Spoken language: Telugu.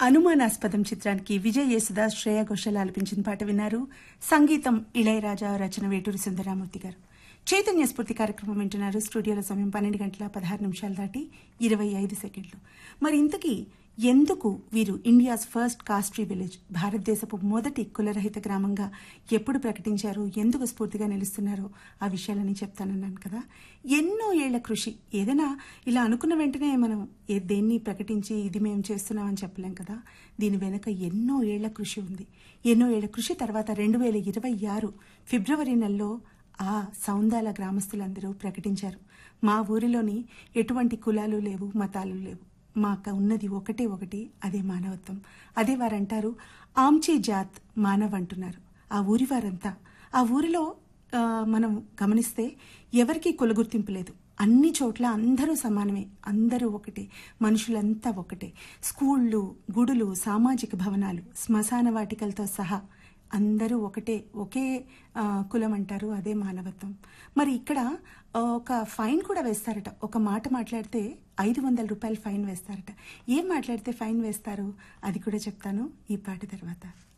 అనుమానాస్పదం చిత్రానికి విజయ్ యేసుదాస్ శ్రేయా ఘోషాల్ ఆలపించిన పాట విన్నారు సంగీతం ఇళయరాజా రచన వేటూరి సుందరామూర్తి గారు చైతన్య స్ఫూర్తి కార్యక్రమం వింటున్నారు స్టూడియోలో సమయం పన్నెండు గంటల పదహారు నిమిషాలు దాటి ఇరవై ఐదు సెకండ్లు మరి ఇంతకీ ఎందుకు వీరు ఇండియాస్ ఫస్ట్ కాస్ట్రీ విలేజ్ భారతదేశపు మొదటి కులరహిత గ్రామంగా ఎప్పుడు ప్రకటించారు ఎందుకు స్ఫూర్తిగా నిలుస్తున్నారో ఆ విషయాలని చెప్తానన్నాను కదా ఎన్నో ఏళ్ల కృషి ఏదైనా ఇలా అనుకున్న వెంటనే మనం ఏ దేన్ని ప్రకటించి ఇది మేము చేస్తున్నామని చెప్పలేం కదా దీని వెనుక ఎన్నో ఏళ్ల కృషి ఉంది ఎన్నో ఏళ్ల కృషి తర్వాత రెండు వేల ఇరవై ఆరు ఫిబ్రవరి నెలలో ఆ సౌందాల గ్రామస్తులందరూ ప్రకటించారు మా ఊరిలోని ఎటువంటి కులాలు లేవు మతాలు లేవు మాకు ఉన్నది ఒకటే ఒకటి అదే మానవత్వం అదే వారంటారు ఆమ్చీ జాత్ మానవ్ అంటున్నారు ఆ ఊరి వారంతా ఆ ఊరిలో ఆ, మనం గమనిస్తే ఎవరికీ కుల గుర్తింపు లేదు అన్ని చోట్ల అందరూ సమానమే అందరూ ఒకటే మనుషులంతా ఒకటే స్కూళ్ళు గుడులు సామాజిక భవనాలు శ్మశాన వాటికలతో సహా అందరూ ఒకటే ఒకే ఆ, కులం అంటారు అదే మానవత్వం మరి ఇక్కడ ఆ, ఒక ఫైన్ కూడా వేస్తారట ఒక మాట మాట్లాడితే ఐదు వందల రూపాయలు ఫైన్ వేస్తారట ఏం మాట్లాడితే ఫైన్ వేస్తారు అది కూడా చెప్తాను ఈ పాట తర్వాత